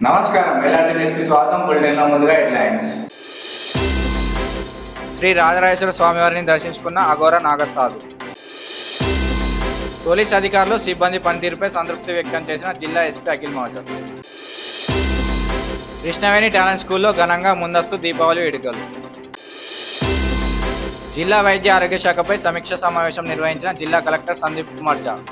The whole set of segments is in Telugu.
నమస్కారం ఎలాంటి న్యూస్ కి స్వాగతం బులెటిన్లో ముందుగా హెడ్లైన్స్ శ్రీ రాజరాజేశ్వర స్వామివారిని దర్శించుకున్న అఘోర నాగసాధు పోలీస్ అధికారులు సిబ్బంది పనితీరుపై సంతృప్తి వ్యక్తం చేసిన జిల్లా ఎస్పీ అఖిల్ మహాజన్ కృష్ణవేణి టాలెంట్ స్కూల్లో ఘనంగా ముందస్తు దీపావళి వేడుకలు జిల్లా వైద్య ఆరోగ్య శాఖపై సమీక్ష సమావేశం నిర్వహించిన జిల్లా కలెక్టర్ సందీప్ కుమార్ ఝా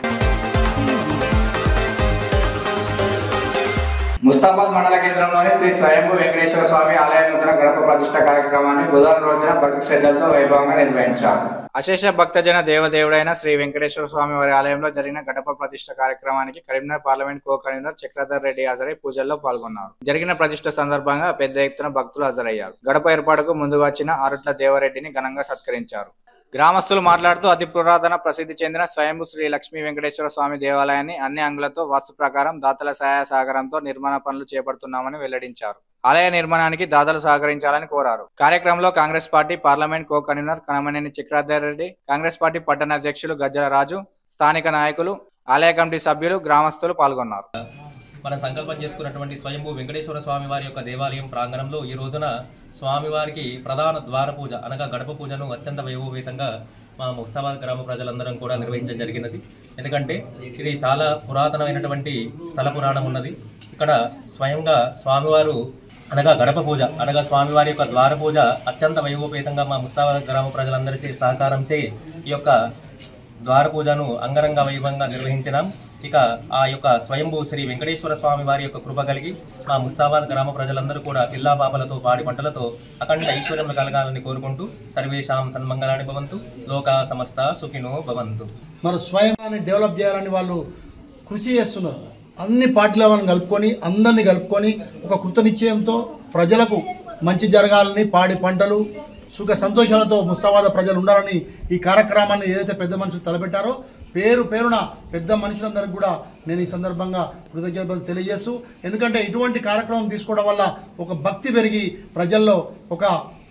ముస్తాబాద్ మండల కేంద్రంలోని శ్రీ స్వయంభూ వెంకటేశ్వర స్వామి ఆలయ నూతన గడప ప్రతిష్ట కార్యక్రమాన్ని బుధవారం రోజున భక్తి శ్రద్ధలతో వైభవంగా నిర్వహించారు అశేష భక్తజన దేవదేవుడైన శ్రీ వెంకటేశ్వర స్వామి వారి ఆలయంలో జరిగిన గడప ప్రతిష్ట కార్యక్రమానికి Karimnagar parliament co convener Chakradhar Reddy హాజరై పూజల్లో పాల్గొన్నారు జరిగిన ప్రతిష్ట సందర్భంగా పెద్ద ఎత్తున భక్తులు హాజరయ్యారు గడప ఏర్పాటుకు ముందుగా వచ్చిన ఆరుట్ల దేవరెడ్డిని ఘనంగా సత్కరించారు గ్రామస్తులు మాట్లాడుతూ అతి పురాతన ప్రసిద్ధి చెందిన స్వయంభూ శ్రీ లక్ష్మీ వెంకటేశ్వర స్వామి దేవాలయాన్ని అన్ని అంగులతో వాస్తు ప్రకారం దాతల సహాయ సహకారంతో నిర్మాణ పనులు చేపడుతున్నామని వెల్లడించారు ఆలయ నిర్మాణానికి దాతలు సహకరించాలని కోరారు కార్యక్రమంలో Congress party parliament co convener Kanamaneni Chakradhar Reddy Congress party పట్టణ అధ్యక్షులు గజ్జల రాజు స్థానిక నాయకులు ఆలయ కమిటీ సభ్యులు గ్రామస్తులు పాల్గొన్నారు మన సంకల్పం చేసుకున్నటువంటి స్వయంభూ వెంకటేశ్వర స్వామి వారి యొక్క దేవాలయం ప్రాంగణంలో ఈ రోజున స్వామివారికి ప్రధాన ద్వార పూజ అనగా గడప పూజను అత్యంత వైభవపేతంగా మా ముస్తాబాద్ గ్రామ ప్రజలందరం కూడా నిర్వహించడం జరిగినది ఎందుకంటే ఇది చాలా పురాతనమైనటువంటి స్థల పురాణం ఉన్నది ఇక్కడ స్వయంగా స్వామివారు అనగా గడప పూజ అనగా స్వామివారి యొక్క ద్వార పూజ అత్యంత వైభవపేతంగా మా ముస్తాబాద్ గ్రామ ప్రజలందరిచే సహకారం చే ఈ యొక్క ద్వార పూజను అంగరంగ వైభవంగా నిర్వహించినాం ఇక ఆ యొక్క స్వయంభూ శ్రీ వెంకటేశ్వర స్వామి వారి యొక్క కృప కలిగి మా ముస్తాబాద్ గ్రామ ప్రజలందరూ కూడా పిల్లా పాపలతో పాడి పంటలతో అఖండ ఐశ్వర్యములు కలగాలని కోరుకుంటూ సర్వేషాం సన్మంగళాన్ని భవంతు లోకా సమస్త సుఖినో భవంతు మన స్వయంని డెవలప్ చేయాలని వాళ్ళు కృషి చేస్తున్నారు అన్ని పార్టీల వాళ్ళని కలుపుకొని అందరినీ కలుపుకొని ఒక కృత నిశ్చయంతో ప్రజలకు మంచి జరగాలని పాడి పంటలు సుఖ సంతోషాలతో ముస్తాబాద ప్రజలు ఉండాలని ఈ కార్యక్రమాన్ని ఏదైతే పెద్ద మనుషులు తలపెట్టారో పేరు పేరున పెద్ద మనుషులందరికీ కూడా నేను ఈ సందర్భంగా కృతజ్ఞతలు తెలియజేస్తూ ఎందుకంటే ఇటువంటి కార్యక్రమం తీసుకోవడం వల్ల ఒక భక్తి పెరిగి ప్రజల్లో ఒక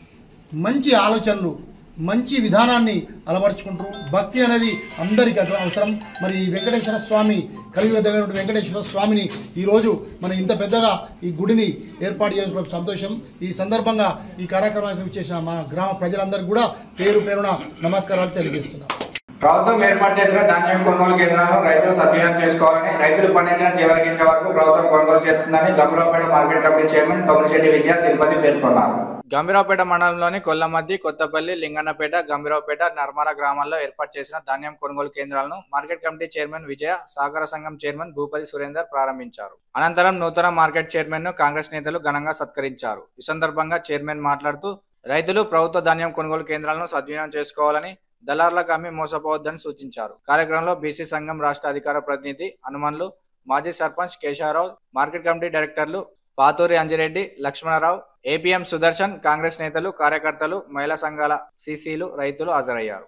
మంచి ఆలోచనలు మంచి విధానాన్ని అలవరుచుకుంటారు భక్తి అనేది అందరికీ అది అవసరం మరి ఈ వెంకటేశ్వర స్వామి కలియుగమైన వెంకటేశ్వర స్వామిని ఈరోజు మన ఇంత పెద్దగా ఈ గుడిని ఏర్పాటు చేసుకోవడం సంతోషం ఈ సందర్భంగా ఈ కార్యక్రమానికి చేసిన మా గ్రామ ప్రజలందరికీ కూడా పేరు పేరున నమస్కారాలు తెలియజేస్తున్నాం ప్రభుత్వం ఏర్పాటు చేసిన ధాన్యం కొనుగోలు కేంద్రాలను రైతులు సద్వినియోగం చేసుకోవాలని రైతులు పండించిన చివరి గింజ వరకు ప్రభుత్వం కొనుగోలు చేస్తుందని Gambhiraopet market committee chairman Kamalashetti Vijaya Tirupati పేర్కొన్నారు గంభీరావుపేట మండలంలోని కొల్లమద్ది కొత్తపల్లి లింగన్నపేట గంభీరావుపేట నర్మల గ్రామాల్లో ఏర్పాటు చేసిన ధాన్యం కొనుగోలు కేంద్రాలను మార్కెట్ కమిటీ చైర్మన్ విజయ సహకార సంఘం చైర్మన్ భూపతి సురేందర్ ప్రారంభించారు అనంతరం నూతన మార్కెట్ చైర్మన్ ను కాంగ్రెస్ నేతలు ఘనంగా సత్కరించారు ఈ సందర్భంగా చైర్మన్ మాట్లాడుతూ రైతులు ప్రభుత్వ ధాన్యం కొనుగోలు కేంద్రాలను సద్వినియోగం చేసుకోవాలని దళార్లకు అమ్మి మోసపోవద్దని సూచించారు కార్యక్రమంలో బీసీ సంఘం రాష్ట్ర అధికార ప్రతినిధి హనుమన్లు మాజీ సర్పంచ్ కేశవరావు మార్కెట్ కమిటీ డైరెక్టర్లు పాతూరి అంజిరెడ్డి లక్ష్మణరావు ఏపీఎం సుదర్శన్ కాంగ్రెస్ నేతలు కార్యకర్తలు మహిళా సంఘాల సీసీలు రైతులు హాజరయ్యారు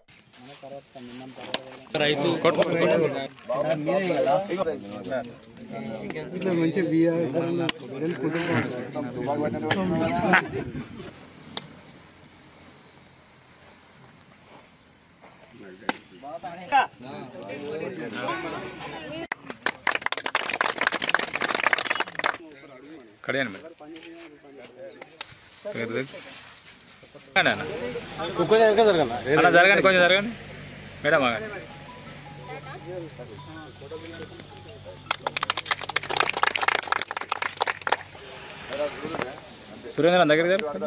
కడియాను అన్న జరగండి కొంచెం జరగండి మేడం ఆగండి సురేంద్ర దగ్గర జరుగు.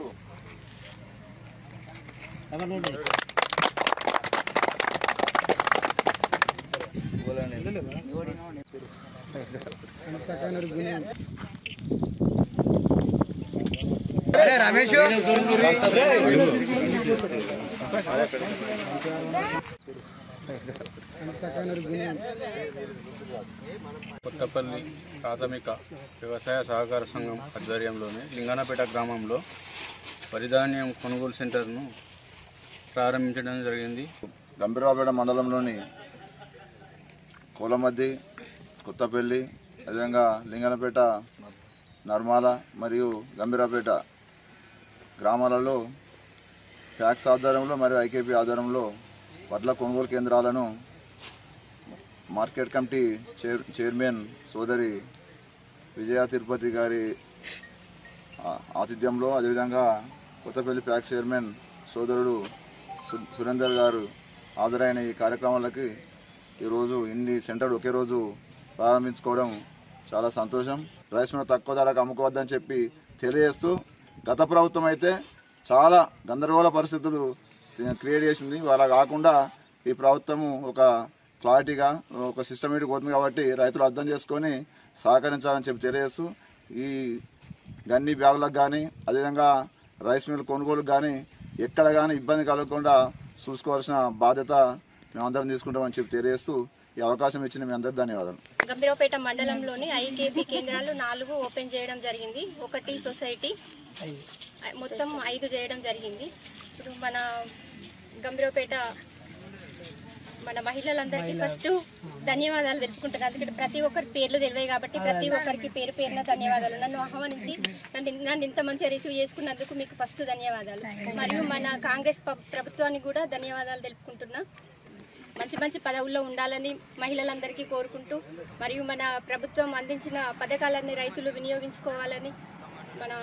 కొత్తపల్లి ప్రాథమిక వ్యవసాయ సహకార సంఘం ఆధ్వర్యంలోని లింగనపేట గ్రామంలో వరిధాన్యం కొనుగోలు సెంటర్ను ప్రారంభించడం జరిగింది గంభీరావుపేట మండలంలోని కోలమద్ది కొత్తపల్లి అదేవిధంగా లింగనపేట నర్మాల మరియు గంభీరాపేట గ్రామాలలో ఫ్యాక్స్ ఆధ్వర్యంలో మరియు ఐకేపీ ఆధ్వర్యంలో వడ్ల కొనుగోలు కేంద్రాలను మార్కెట్ కమిటీ చైర్ చైర్మన్ సోదరి విజయ తిరుపతి గారి ఆ- ఆతిథ్యంలో అదేవిధంగా కొత్తపల్లి ప్యాక్ చైర్మన్ సోదరుడు సు- సురేందర్ గారు హాజరైన ఈ కార్యక్రమాలకి ఈరోజు ఇన్ని సెంటర్ ఒకే రోజు ప్రారంభించుకోవడం చాలా సంతోషం రైస్ మిల్ తక్కువ ధరకు అమ్ముకోవద్దని చెప్పి తెలియజేస్తూ గత ప్రభుత్వం అయితే చాలా గందరగోళ పరిస్థితులు క్రియేట్ చేసింది అలా కాకుండా ఈ ప్రభుత్వము ఒక క్లారిటీగా ఒక సిస్టమేటిక్ పోతుంది కాబట్టి రైతులు అర్థం చేసుకొని సహకరించాలని చెప్పి తెలియజేస్తూ ఈ గన్ని బ్యాగులకు కానీ అదేవిధంగా రైస్ మిల్ కొనుగోలుకు కానీ ఎక్కడ కానీ ఇబ్బంది కలగకుండా చూసుకోవాల్సిన బాధ్యత మేమందరం తీసుకుంటామని చెప్పి తెలియజేస్తూ ఈ అవకాశం ఇచ్చిన మీ అందరికీ ధన్యవాదాలు గంభీరపేట మండలంలోని ఐకేపీ కేంద్రాలు నాలుగు ఓపెన్ చేయడం జరిగింది ఒకటి సొసైటీ మొత్తం ఐదు చేయడం జరిగింది ఇప్పుడు మన గంభీరపేట మన మహిళలందరికీ ఫస్ట్ ధన్యవాదాలు తెలుపుకుంటున్నాను ఎందుకంటే ప్రతి ఒక్కరి పేర్లు తెలివాయి కాబట్టి ప్రతి ఒక్కరికి పేరు పేరున ధన్యవాదాలు నన్ను ఆహ్వానించి నన్ను నన్ను ఇంత మంచిగా రిసీవ్ చేసుకున్నందుకు మీకు ఫస్ట్ ధన్యవాదాలు మరియు మన కాంగ్రెస్ ప- ప్రభుత్వానికి కూడా ధన్యవాదాలు తెలుపుకుంటున్నా మంచి మంచి పదవుల్లో ఉండాలని మహిళలందరికీ కోరుకుంటూ మరియు మన ప్రభుత్వం అందించిన పథకాలన్నీ రైతులు వినియోగించుకోవాలని మన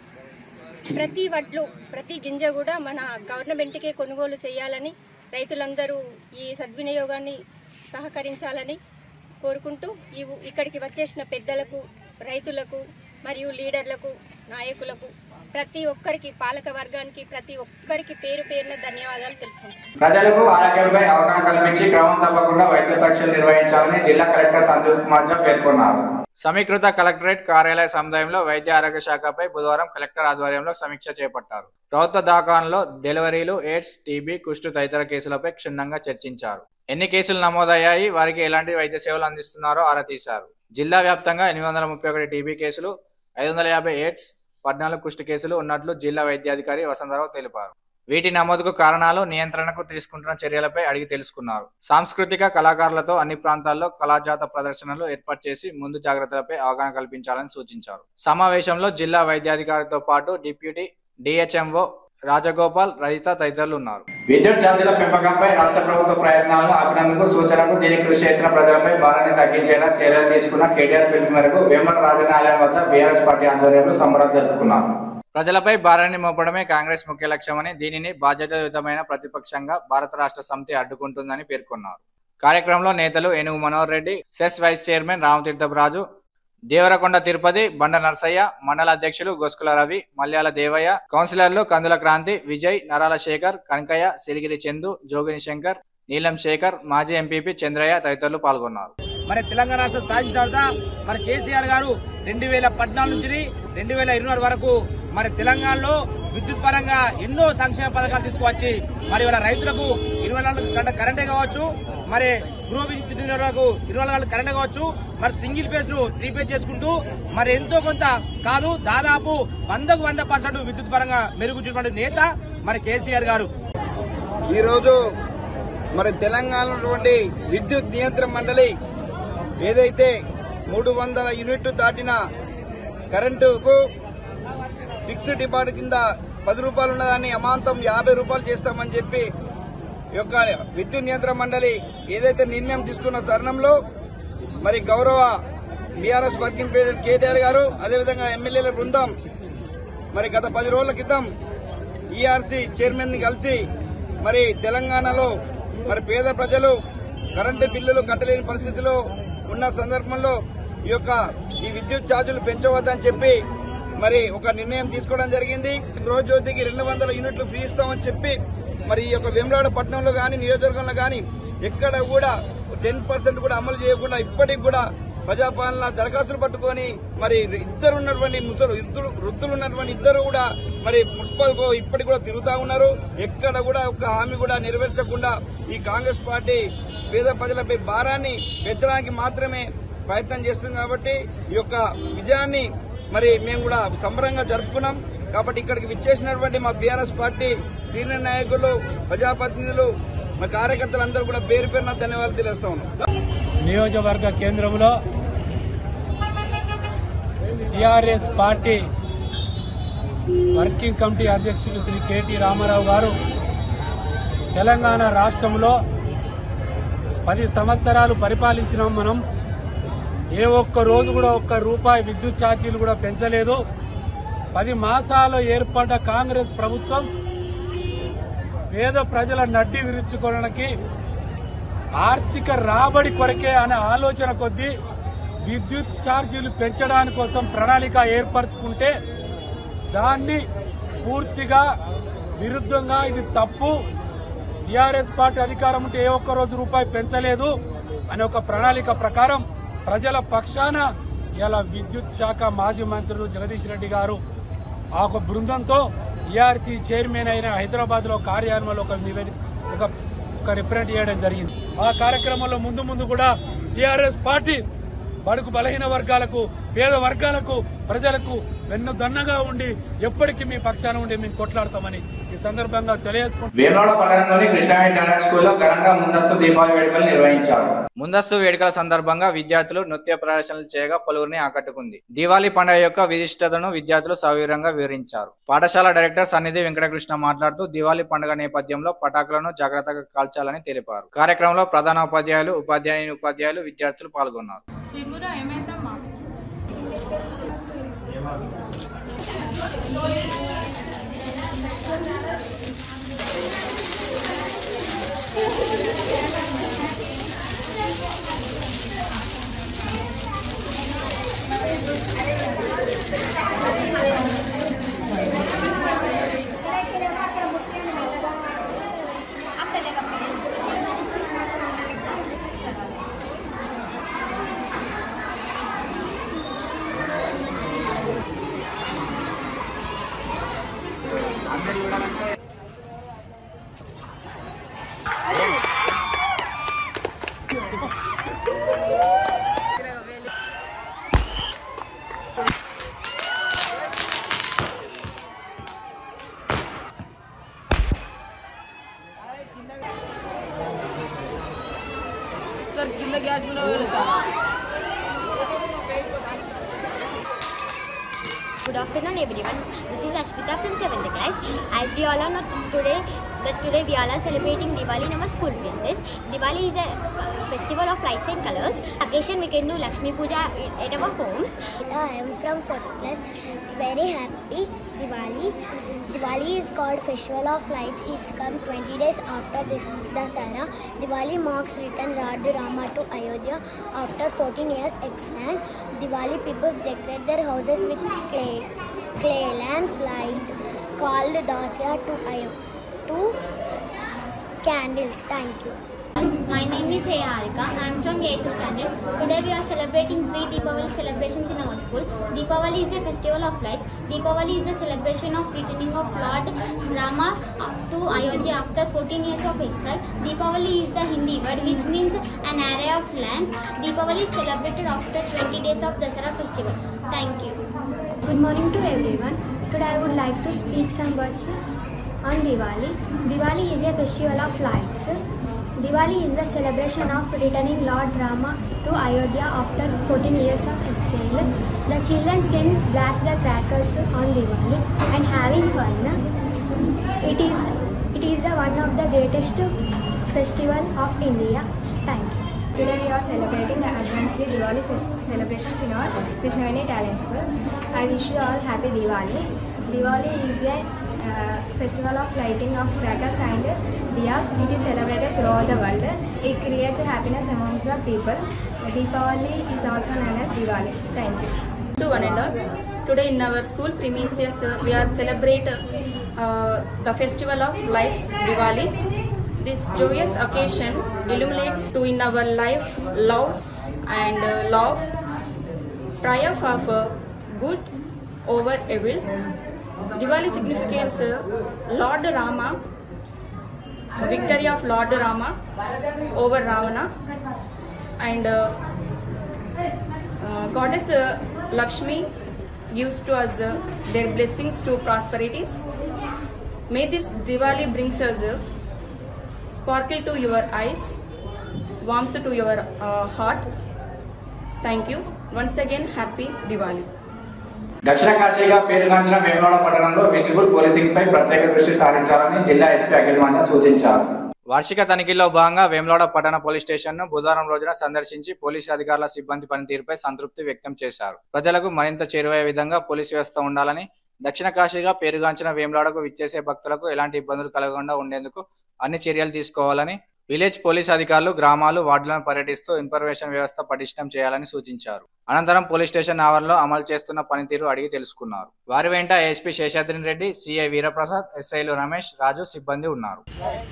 ప్రతి వడ్లు ప్రతి గింజ కూడా మన గవర్నమెంట్కే కొనుగోలు చేయాలని రైతులందరూ ఈ సద్వినియోగాన్ని సహకరించాలని కోరుకుంటూ ఈ ఊ- ఇక్కడికి వచ్చేసిన పెద్దలకు రైతులకు మరియు లీడర్లకు నాయకులకు ప్రతి ఒక్కరికి పాలక వర్గానికి ప్రతి ఒక్కరికి పేరు పేరున ధన్యవాదాలు తెలుపుకుంటున్నాను ప్రజలకు ఆరోగ్యంపై అవగాహన కల్పించి క్రమం తప్పకుండా వైద్య పరీక్షలు నిర్వహించాలని జిల్లా కలెక్టర్ సందీప్ కుమార్ జా పేర్కొన్నారు సమీకృత కలెక్టరేట్ కార్యాలయ సముదాయంలో వైద్య ఆరోగ్య శాఖపై బుధవారం కలెక్టర్ ఆధ్వర్యంలో సమీక్ష చేపట్టారు ప్రభుత్వ దవాఖానలో డెలివరీలు ఎయిడ్స్ టీబీ కుష్టు తదితర కేసులపై క్షుణ్ణంగా చర్చించారు ఎన్ని కేసులు నమోదయ్యాయి వారికి ఎలాంటి వైద్య సేవలు అందిస్తున్నారో ఆరా తీశారు జిల్లా వ్యాప్తంగా ఎనిమిది వందల ముప్పై ఒకటి టీబీ కేసులు ఐదు వందల యాభై ఎయిడ్స్ పద్నాలుగు కుష్టు కేసులు ఉన్నట్లు జిల్లా వైద్యాధికారి వసంతరావు తెలిపారు వీటి నమోదుకు కారణాలు నియంత్రణకు తీసుకుంటున్న చర్యలపై అడిగి తెలుసుకున్నారు సాంస్కృతిక కళాకారులతో అన్ని ప్రాంతాల్లో కళాజాత ప్రదర్శనలు ఏర్పాటు చేసి ముందు జాగ్రత్తలపై అవగాహన కల్పించాలని సూచించారు సమావేశంలో జిల్లా వైద్యాధికారితో పాటు డిప్యూటీ డిహెచ్ఎంఓ రాజగోపాల్ రజిత తదితరులు ఉన్నారు విద్యుత్ ఛార్జీల పెంపకంపై రాష్ట్ర ప్రభుత్వ ప్రయత్నాలను ఆపినందుకు సూచనకు దీనికి కృషి చేసిన ప్రజలపై భారాన్ని తగ్గించేలా చర్యలు తీసుకున్న కేటీఆర్ పిలుపు మేరకు వేమల రాజనాలయం వద్ద బీఆర్ఎస్ పార్టీ ఆధ్వర్యంలో సంబరం జరుపుకున్నారు ప్రజలపై భారాన్ని మోపడమే కాంగ్రెస్ ముఖ్య లక్ష్యమని దీనిని బాధ్యతాయుతమైన ప్రతిపక్షంగా భారత రాష్ట్ర సమితి అడ్డుకుంటుందని పేర్కొన్నారు కార్యక్రమంలో నేతలు Enugu Manohar Reddy cess vice chairman Ramatheertharaju Devarakonda Tirupati Banda Narsaiah మండల అధ్యక్షులు గొస్కుల రవి మల్యాల దేవయ్య కౌన్సిలర్లు కందుల క్రాంతి విజయ్ నరాల శేఖర్ కనకయ్య సిరిగిరి చందు జోగిని శంకర్ నీలం శేఖర్ మాజీ ఎంపీపీ చంద్రయ్య తదితరులు పాల్గొన్నారు మరి తెలంగాణ రాష్ట్రం సాధించిన తర్వాత మరి కేసీఆర్ గారు రెండు వేల పద్నాలుగు నుంచి రెండు వేల ఇరవై నాలుగు వరకు మరి తెలంగాణలో విద్యుత్ పరంగా ఎన్నో సంక్షేమ పథకాలు తీసుకువచ్చి మరి వాళ్ళ రైతులకు ఇరవై నాలుగు గంటల కరెంటే కావచ్చు మరి గృహ విద్యుత్ వినియోగకు ఇరవై నాలుగు గంటల కరెంటే కావచ్చు మరి సింగిల్ ఫేజ్ ను త్రీ ఫేజ్ చేసుకుంటూ మరి ఎంతో కొంత కాదు దాదాపు వందకు వంద పర్సెంట్ విద్యుత్ పరంగా మెరుగుచున్నటువంటి నేత మరి కేసీఆర్ గారు ఈరోజు మరి తెలంగాణలో ఉన్నటువంటి విద్యుత్ నియంత్రణ మండలి ఏదైతే మూడు వందల యూనిట్లు దాటిన కరెంటుకు ఫిక్స్డ్ డిపాజిట్ కింద పది రూపాయలు ఉన్నదాన్ని అమాంతం యాభై రూపాయలు చేస్తామని చెప్పి ఈ యొక్క విద్యుత్ నియంత్రణ మండలి ఏదైతే నిర్ణయం తీసుకున్న తరుణంలో మరి గౌరవ బీఆర్ఎస్ వర్కింగ్ ప్రెసిడెంట్ కేటీఆర్ గారు అదేవిధంగా ఎమ్మెల్యేల బృందం మరి గత పది రోజుల క్రితం ఈఆర్సీ చైర్మన్ ని కలిసి మరి తెలంగాణలో మరి పేద ప్రజలు కరెంటు బిల్లులు కట్టలేని పరిస్థితిలో ఉన్న సందర్భంలో ఈ యొక్క ఈ విద్యుత్ ఛార్జీలు పెంచవద్దని చెప్పి మరి ఒక నిర్ణయం తీసుకోవడం జరిగింది గృహజ్యోతికి రెండు వందల యూనిట్లు ఫ్రీ ఇస్తామని చెప్పి మరి ఈ యొక్క వేములాడ పట్టణంలో కానీ నియోజకవర్గంలో కానీ ఎక్కడ కూడా టెన్ పర్సెంట్ కూడా అమలు చేయకుండా ఇప్పటికి కూడా ప్రజాపాలన దరఖాస్తులు పట్టుకొని మరి ఇద్దరు ఉన్నటువంటి ముసలు ఇద్దరు వృద్ధులు ఉన్నటువంటి ఇద్దరు కూడా మరి మున్సిపల్ కు ఇప్పటికి కూడా తిరుగుతా ఉన్నారు ఎక్కడ కూడా ఒక హామీ కూడా నెరవేర్చకుండా ఈ కాంగ్రెస్ పార్టీ పేద ప్రజలపై భారాన్ని పెంచడానికి మాత్రమే ప్రయత్నం చేస్తుంది కాబట్టి ఈ యొక్క విజయాన్ని మరి మేము కూడా సంబరంగా జరుపుకున్నాం కాబట్టి ఇక్కడికి విచ్చేసినటువంటి మా బీఆర్ఎస్ పార్టీ సీనియర్ నాయకులు ప్రజాప్రతినిధులు మా కార్యకర్తలందరూ కూడా పేరు పేరున ధన్యవాదాలు తెలియస్తా ఉన్నాం నియోజకవర్గ కేంద్రంలో టిఆర్ఎస్ పార్టీ వర్కింగ్ కమిటీ అధ్యక్షులు శ్రీ కేటీ రామారావు గారు తెలంగాణ రాష్ట్రంలో పది సంవత్సరాలు పరిపాలించినాం మనం ఏ ఒక్క రోజు కూడా ఒక్క రూపాయి విద్యుత్ ఛార్జీలు కూడా పెంచలేదు పది మాసాలు ఏర్పడ్డ కాంగ్రెస్ ప్రభుత్వం పేద ప్రజల నడ్డి విరుచుకోవడానికి ఆర్థిక రాబడి కొరకే అనే ఆలోచన కొద్దీ విద్యుత్ ఛార్జీలు పెంచడానికి కోసం ప్రణాళిక ఏర్పరచుకుంటే దాన్ని పూర్తిగా విరుద్ధంగా ఇది తప్పు టీఆర్ఎస్ పార్టీ అధికారం ఉంటే ఏ ఒక్క రోజు రూపాయి పెంచలేదు అనే ఒక ప్రణాళిక ప్రకారం ప్రజల పక్షాన ఇలా విద్యుత్ శాఖ మాజీ మంత్రులు జగదీష్ రెడ్డి గారు ఆ ఒక బృందంతో ఈఆర్సీ చైర్మన్ అయిన హైదరాబాద్ లో కార్యాలయంలో ఒక నివేదిక ఒక ఒక రిప్రజెంట్ చేయడం జరిగింది ఆ కార్యక్రమంలో ముందు ముందు కూడా టీఆర్ఎస్ పార్టీ బడుగు బలహీన వర్గాలకు పేద వర్గాలకు ప్రజలకు వెన్నుదన్నగా ఉండి ఎప్పటికీ మీ పక్షాన ఉండి మేము కొట్లాడతామని ఈ సందర్భంగా తెలియజేసుకుంటున్నాం వేములవాడ పట్టణంలోని కృష్ణారెడ్డి టాలెంట్ స్కూల్లో ఘనంగా ముందస్తు దీపావళి వేడుకలు నిర్వహించారు ముందస్తు వేడుకల సందర్భంగా విద్యార్థులు నృత్య ప్రదర్శనలు చేయగా పలువురిని ఆకట్టుకుంది దీవాళీ పండుగ యొక్క విశిష్టతను విద్యార్థులు సవివరంగా వివరించారు పాఠశాల డైరెక్టర్ సన్నిధి వెంకటకృష్ణ మాట్లాడుతూ దీవాళీ పండుగ నేపథ్యంలో పటాకులను జాగ్రత్తగా కాల్చాలని తెలిపారు కార్యక్రమంలో ప్రధాన ఉపాధ్యాయులు ఉపాధ్యాయుని ఉపాధ్యాయులు విద్యార్థులు పాల్గొన్నారు ఏమైందమ్మా సార్ కింద గ్యాస్ మీద పోయాలి sir Good afternoon, everyone. This is Ashwita from 7th class. As we all are not today, that today we all are celebrating Diwali in our school premises. Diwali is a uh, festival of lights and colors. Occasion we can do Lakshmi Puja at our homes. I am from 4th class. Very happy Diwali. Diwali is called Festival of Lights. It's come 20 days after this Dasara. Diwali marks return Lord Rama to Ayodhya after 14 years exile. Diwali people decorate their houses with clay, clay lamps, lights called Dasya to Ayo, to candles. Thank you. My name is Hey Harika. I am from 8th standard. Today we are celebrating three Deepavali celebrations in our school. Deepavali is a festival of lights. Deepavali is the celebration of returning of Lord Rama to Ayodhya after 14 years of exile. Deepavali is the Hindi word which means an array of lamps. Deepavali is celebrated after 20 days of Dasara festival. Thank you. Good morning to everyone. Today I would like to speak some words on Diwali. Diwali is a festival of lights. Diwali is the celebration of returning Lord Rama to Ayodhya after 14 years of exile. The children can blast the crackers on Diwali and having fun. It is it is the one of the greatest festival of India. Thank you. Today we are celebrating the advanced Diwali ce- celebrations in our Krishnaveni Talent School. I wish you all happy Diwali. Diwali is a uh, festival of lighting of crackers and diyas. It is celebrated throughout the world. It creates happiness amongst the people. Deepavali is also known as Diwali. Thank you. to one and all. Today in our school premises uh, we are celebrate uh, the festival of lights Diwali. This joyous occasion illuminates to in our life love and uh, love, triumph of uh, good over evil. Diwali significance uh, Lord Rama, victory of Lord Rama over Ravana and uh, uh, goddess uh, Lakshmi gives to us uh, their blessings to prosperities. May this Diwali brings us uh, sparkle to your eyes, warmth to your uh, heart. Thank you. Once again, happy Diwali. దక్షిణ కాశీగా పేరుగాంచిన వేములవాడ పట్టణంలో విజిబుల్ పోలీసింగ్ పై ప్రత్యేక దృష్టి సారించాలని జిల్లా ఎస్పీ అఖిల్ మాంజా సూచించారు వార్షిక తనిఖీల్లో భాగంగా వేములవాడ పట్టణ పోలీస్ స్టేషన్ ను బుధవారం రోజున సందర్శించి పోలీసు అధికారుల సిబ్బంది పనితీరుపై సంతృప్తి వ్యక్తం చేశారు ప్రజలకు మరింత చేరువయ్యే విధంగా పోలీసు వ్యవస్థ ఉండాలని దక్షిణ కాశీగా పేరుగాంచిన వేములవాడకు విచ్చేసే భక్తులకు ఎలాంటి ఇబ్బందులు కలగకుండా ఉండేందుకు అన్ని చర్యలు తీసుకోవాలని విలేజ్ పోలీస్ అధికారులు గ్రామాలు వార్డులను పర్యటిస్తూ ఇన్ఫర్మేషన్ వ్యవస్థ పటిష్టం చేయాలని సూచించారు అనంతరం పోలీస్ స్టేషన్ ఆవరణలో అమలు చేస్తున్న పనితీరు అడిగి తెలుసుకున్నారు వారి వెంట ఏఎస్పీ శేషాద్రి రెడ్డి సిఐ వీరప్రసాద్ ఎస్ఐలు రమేష్ రాజు సిబ్బంది ఉన్నారు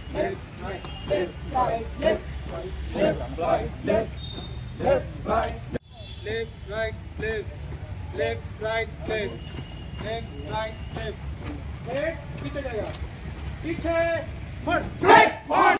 left, right, left, left, right, left, left, right, left. एक पीछे जाएगा पीछे मुड़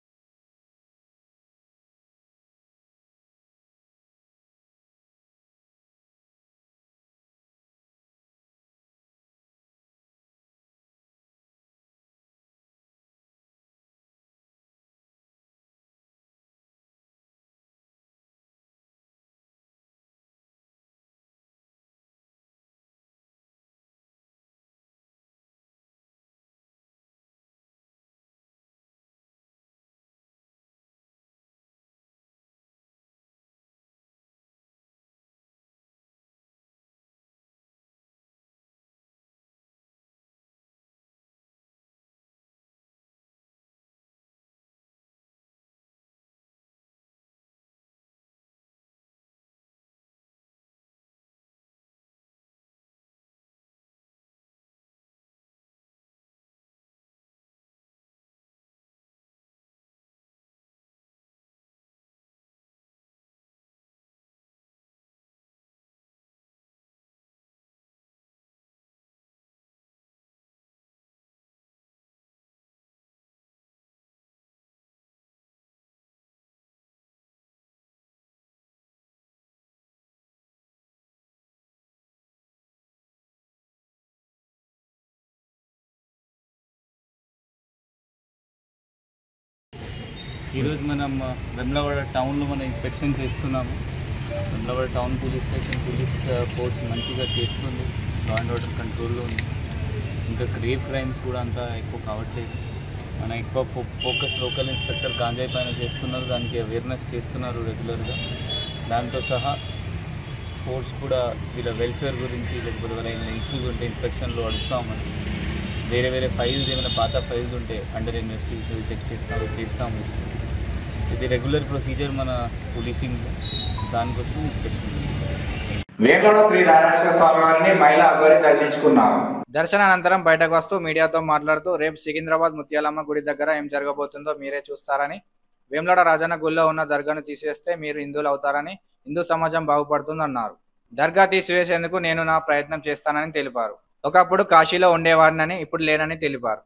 ఈరోజు మనం వెమ్లవాడ టౌన్లో మనం ఇన్స్పెక్షన్ చేస్తున్నాము Vemulawada town police station police force మంచిగా చేస్తుంది లా అండ్ ఆర్డర్ కంట్రోల్లో ఉంది ఇంకా గ్రేవ్ క్రైమ్స్ కూడా అంత ఎక్కువ కావట్లేదు మన ఎక్కువ ఫో ఫోకస్ లోకల్ ఇన్స్పెక్టర్ గాంజాయి పైన చేస్తున్నారు దానికి అవేర్నెస్ చేస్తున్నారు రెగ్యులర్గా దాంతో సహా ఫోర్స్ కూడా వీళ్ళ వెల్ఫేర్ గురించి లేకపోతే వాళ్ళ ఏమైనా ఇష్యూస్ ఉంటే ఇన్స్పెక్షన్లో అడుగుతామని వేరే వేరే ఫైల్స్ ఏమైనా పాత ఫైల్స్ ఉంటే అండర్ ఇన్వెస్టిగేషన్ చెక్ చేస్తాము చేస్తాము ఇది రెగ్యులర్ ప్రొసీజర్ మన పోలీసింగ్ దానికోసం ఇన్స్పెక్షన్ వేములవాడ శ్రీ నారాయణేశ్వర స్వామి వారిని మహిళా అఘోరి దర్శించుకున్నారు దర్శనానంతరం బయటకు వస్తూ మీడియాతో మాట్లాడుతూ రేపు సికింద్రాబాద్ ముత్యాలమ్మ గుడి దగ్గర ఏం జరగబోతుందో మీరే చూస్తారని వేములవాడ రాజన్న గుళ్ళో ఉన్న దర్గాను తీసేస్తే మీరు హిందువులు అవుతారని హిందూ సమాజం బాగుపడుతుందన్నారు దర్గా తీసివేసేందుకు నేను నా ప్రయత్నం చేస్తానని తెలిపారు ఒకప్పుడు కాశీలో ఉండేవాడినని ఇప్పుడు లేనని తెలిపారు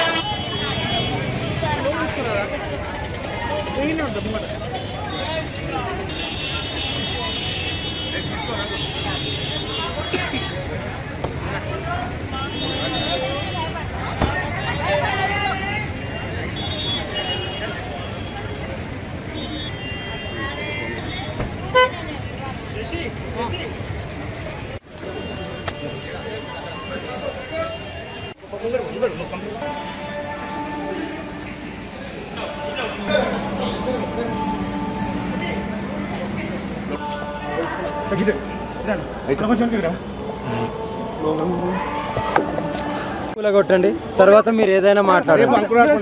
కొట్టండి తర్వాత మీరు ఏదైనా మాట్లాడండి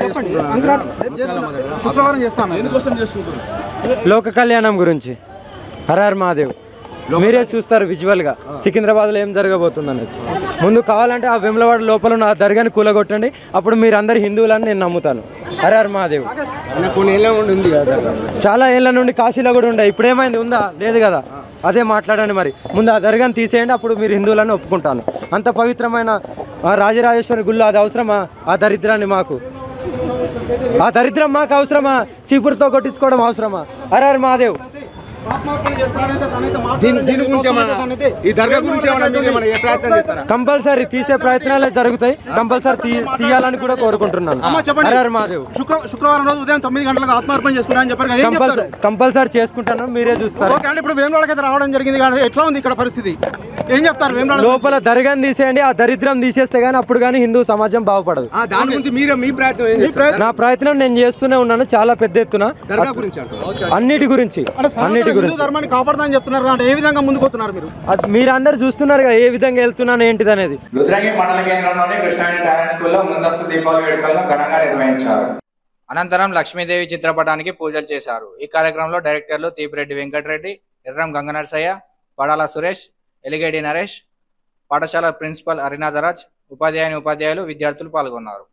శుక్రవారం చేస్తాను ఎందుకోసం చేసుకుంటున్నాను లోక కళ్యాణం గురించి హరార్ మహాదేవ్ మీరే చూస్తారు విజువల్ గా సికింద్రాబాద్ లో ఏం జరగబోతుంది అనేది ముందు కావాలంటే ఆ వెమ్లవాడ లోపల ఉన్న ఆ దర్గాని కూలగొట్టండి అప్పుడు మీరు అందరు హిందువులని నేను నమ్ముతాను హరార్ మహాదేవ్ కొన్ని ఏళ్ళ నుండి ఉంది కదా చాలా ఏళ్ళ నుండి కాశీలో కూడా ఉండే ఇప్పుడు ఏమైంది ఉందా లేదు కదా అదే మాట్లాడండి మరి ముందు ఆ దర్గాని తీసేయండి అప్పుడు మీరు హిందువులని ఒప్పుకుంటాను అంత పవిత్రమైన ఆ రాజరాజేశ్వరి గుళ్ళు అది అవసరమా ఆ దరిద్రాన్ని మాకు ఆ దరిద్రం మాకు అవసరమా చీపురుతో కొట్టించుకోవడం అవసరమా హరార్ మహాదేవ్ ఆత్మార్పణ చేస్తున్నాడంటే తనైతే దీని మాట్లాడడం దీని గురించి ఏమన్నా తనైతే ఈ దర్గా గురించి ఏమన్నా మీరు ఏమన్నా ఏ ప్రయత్నం చేస్తారా కంపల్సరీ తీసే ప్రయత్నాలే జరుగుతాయి కంపల్సరీ తీ తీయాలని కూడా కోరుకుంటున్నాను అమ్మ చెప్పండి హర హర మహాదేవ్ శుక్ర శుక్రవారం రోజు ఉదయం తొమ్మిది గంటలకు ఆత్మార్పణ చేసుకున్నారని చెప్పారు కదా ఏం కంపల్సరీ చెప్తారు కంపల్సరీ చేసుకుంటాను మీరే చూస్తారు ఓకే అంటే ఇప్పుడు వేమలోడకి అయితే రావడం జరిగింది కానీ ఎట్లా ఉంది ఇక్కడ పరిస్థితి ఏం చెప్తారు వేమలోడ లోపల దర్గాని తీసేయండి ఆ దరిద్రం తీసేస్తే గానీ అప్పుడు కానీ హిందూ సమాజం బాగుపడదు ఆ, దాని గురించి మీరు మీ ప్రయత్నం ఏం చేస్తారు నా ప్రయత్నం నేను చేస్తూనే ఉన్నాను చాలా పెద్ద ఎత్తున దర్గా గురించి అంటారు అన్నిటి గురించి అంటే సనాతన అన్నిటి హిందూ గురించి ధర్మాన్ని కాపాడుతామని చెప్తున్నారు అంటే ఏ విధంగా ముందుకు వస్తున్నారు మీరు అది మీరందరూ చూస్తున్నారు కదా ఏ విధంగా వెళ్తున్నాను ఏంటిది అనేది రుద్రంగి మండల కేంద్రంలోని కృష్ణాని టాలెంట్ స్కూల్లో ముందస్తు దీపావళి వేడుకలను ఘనంగా నిర్వహించారు అనంతరం లక్ష్మీదేవి చిత్రపటానికి పూజలు చేశారు ఈ కార్యక్రమంలో డైరెక్టర్లు తీపిరెడ్డి వెంకటరెడ్డి ఎర్రం గంగనరసయ్య పడాల సురేష్ ఎలిగేడి నరేష్ పాఠశాల ప్రిన్సిపల్ హరినాథరాజ్ ఉపాధ్యాయుని ఉపాధ్యాయులు విద్యార్థులు పాల్గొన్నారు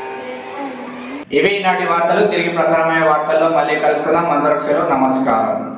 ఇవి ఈనాటి వార్తలు తిరిగి ప్రసారమయ్యే వార్తల్లో మళ్ళీ కలుసుకుందాం అందరికి సెలవు నమస్కారం